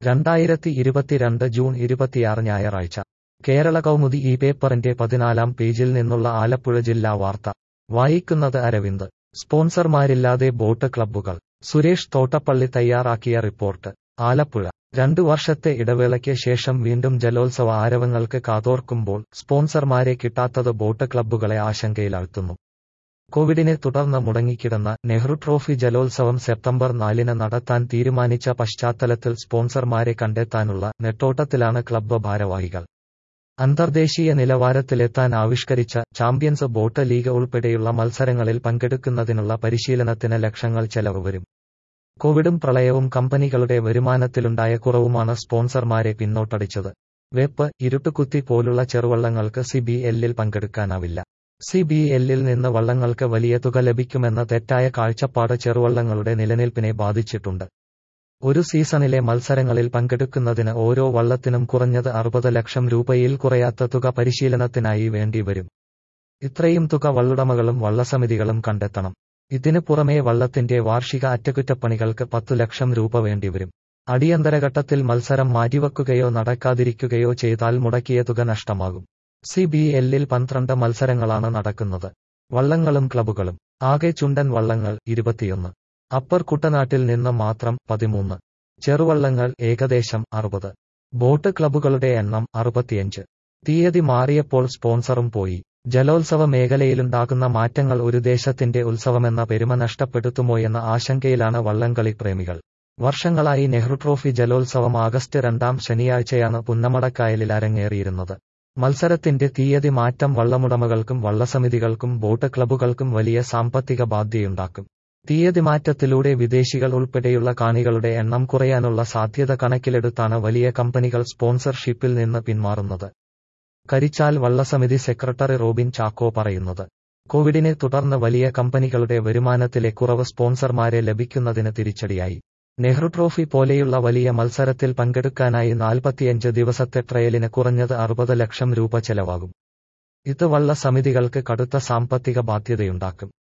രണ്ടായിരത്തി ഇരുപത്തിരണ്ട് ജൂൺ ഇരുപത്തിയാറ് ഞായറാഴ്ച കേരള കൗമുദി ഈ പേപ്പറിന്റെ പതിനാലാം പേജിൽ നിന്നുള്ള ആലപ്പുഴ ജില്ലാ വാർത്ത വായിക്കുന്നത് അരവിന്ദ് സ്പോൺസർമാരില്ലാതെ ബോട്ട് ക്ലബ്ബുകൾ സുരേഷ് തോട്ടപ്പള്ളി തയ്യാറാക്കിയ റിപ്പോർട്ട് ആലപ്പുഴ രണ്ടു വർഷത്തെ ഇടവേളയ്ക്ക് ശേഷം വീണ്ടും ജലോത്സവ ആരവങ്ങൾക്ക് കാതോർക്കുമ്പോൾ സ്പോൺസർമാരെ കിട്ടാത്തത് ബോട്ട് ക്ലബ്ബുകളെ ആശങ്കയിലാഴ്ത്തുന്നു കോവിഡിനെ തുടർന്ന് മുടങ്ങിക്കിടന്ന നെഹ്റു ട്രോഫി ജലോത്സവം സെപ്റ്റംബർ നാലിന് നടത്താൻ തീരുമാനിച്ച പശ്ചാത്തലത്തിൽ സ്പോൺസർമാരെ കണ്ടെത്താനുള്ള നെട്ടോട്ടത്തിലാണ് ക്ലബ്ബ് ഭാരവാഹികൾ അന്തർദേശീയ നിലവാരത്തിലെത്താൻ ആവിഷ്കരിച്ച ചാമ്പ്യൻസ് ബോട്ട് ലീഗ് ഉൾപ്പെടെയുള്ള മത്സരങ്ങളിൽ പങ്കെടുക്കുന്നതിനുള്ള പരിശീലനത്തിന് ലക്ഷങ്ങൾ ചെലവ് വരും കോവിഡും പ്രളയവും കമ്പനികളുടെ വരുമാനത്തിലുണ്ടായ കുറവുമാണ് സ്പോൺസർമാരെ പിന്നോട്ടടിച്ചത് വെപ്പ് ഇരുട്ടുകുത്തി പോലുള്ള ചെറുവള്ളങ്ങൾക്ക് സി ബി എല്ലിൽ പങ്കെടുക്കാനാവില്ല സി ബി എല്ലിൽ നിന്ന് വള്ളങ്ങൾക്ക് വലിയ തുക ലഭിക്കുമെന്ന തെറ്റായ കാഴ്ചപ്പാട് ചെറുവള്ളങ്ങളുടെ നിലനിൽപ്പിനെ ബാധിച്ചിട്ടുണ്ട് ഒരു സീസണിലെ മത്സരങ്ങളിൽ പങ്കെടുക്കുന്നതിന് ഓരോ വള്ളത്തിനും കുറഞ്ഞത് അറുപത് ലക്ഷം രൂപയിൽ കുറയാത്ത തുക പരിശീലനത്തിനായി വേണ്ടിവരും ഇത്രയും തുക വള്ളുടമകളും വള്ളസമിതികളും കണ്ടെത്തണം ഇതിനു പുറമേ വള്ളത്തിന്റെ വാർഷിക അറ്റകുറ്റപ്പണികൾക്ക് പത്തു ലക്ഷം രൂപ വേണ്ടിവരും അടിയന്തരഘട്ടത്തിൽ മത്സരം മാറ്റിവെക്കുകയോ നടക്കാതിരിക്കുകയോ ചെയ്താൽ മുടക്കിയ തുക നഷ്ടമാകും സി ബി എല്ലിൽ പന്ത്രണ്ട് മത്സരങ്ങളാണ് നടക്കുന്നത് വള്ളങ്ങളും ക്ലബുകളും ആകെ ചുണ്ടൻ വള്ളങ്ങൾ ഇരുപത്തിയൊന്ന് അപ്പർ കുട്ടനാട്ടിൽ നിന്ന് മാത്രം പതിമൂന്ന് ചെറുവള്ളങ്ങൾ ഏകദേശം അറുപത് ബോട്ട് ക്ലബുകളുടെ എണ്ണം അറുപത്തിയഞ്ച് തീയതി മാറിയപ്പോൾ സ്പോൺസറും പോയി ജലോത്സവ മേഖലയിലുണ്ടാകുന്ന മാറ്റങ്ങൾ ഒരു ദേശത്തിന്റെ ഉത്സവമെന്ന പെരുമ നഷ്ടപ്പെടുത്തുമോയെന്ന ആശങ്കയിലാണ് വള്ളംകളി പ്രേമികൾ വർഷങ്ങളായി നെഹ്റു ട്രോഫി ജലോത്സവം ആഗസ്റ്റ് രണ്ടാം ശനിയാഴ്ചയാണ് പുന്നമടക്കായലിൽ അരങ്ങേറിയിരുന്നത് മത്സരത്തിന്റെ തീയതി മാറ്റം വള്ളമുടമകൾക്കും വള്ളസമിതികൾക്കും ബോട്ട് ക്ലബുകൾക്കും വലിയ സാമ്പത്തിക ബാധ്യതയുണ്ടാക്കും തീയതി മാറ്റത്തിലൂടെ വിദേശികൾ ഉൾപ്പെടെയുള്ള കാണികളുടെ എണ്ണം കുറയാനുള്ള സാധ്യത കണക്കിലെടുത്താണ് വലിയ കമ്പനികൾ സ്പോൺസർഷിപ്പിൽ നിന്ന് പിന്മാറുന്നത് കരിച്ചാൽ വള്ളസമിതി സെക്രട്ടറി റോബിൻ ചാക്കോ പറയുന്നത് കോവിഡിനെ തുടർന്ന് വലിയ കമ്പനികളുടെ വരുമാനത്തിലെ കുറവ് സ്പോൺസർമാരെ ലഭിക്കുന്നതിന് തിരിച്ചടിയായി നെഹ്റു ട്രോഫി പോലെയുള്ള വലിയ മത്സരത്തിൽ പങ്കെടുക്കാനായി നാൽപ്പത്തിയഞ്ച് ദിവസത്തെ ട്രയലിന് കുറഞ്ഞത് അറുപത് ലക്ഷം രൂപ ചെലവാകും ഇത് വള്ള സമിതികൾക്ക് കടുത്ത സാമ്പത്തിക ബാധ്യതയുണ്ടാക്കും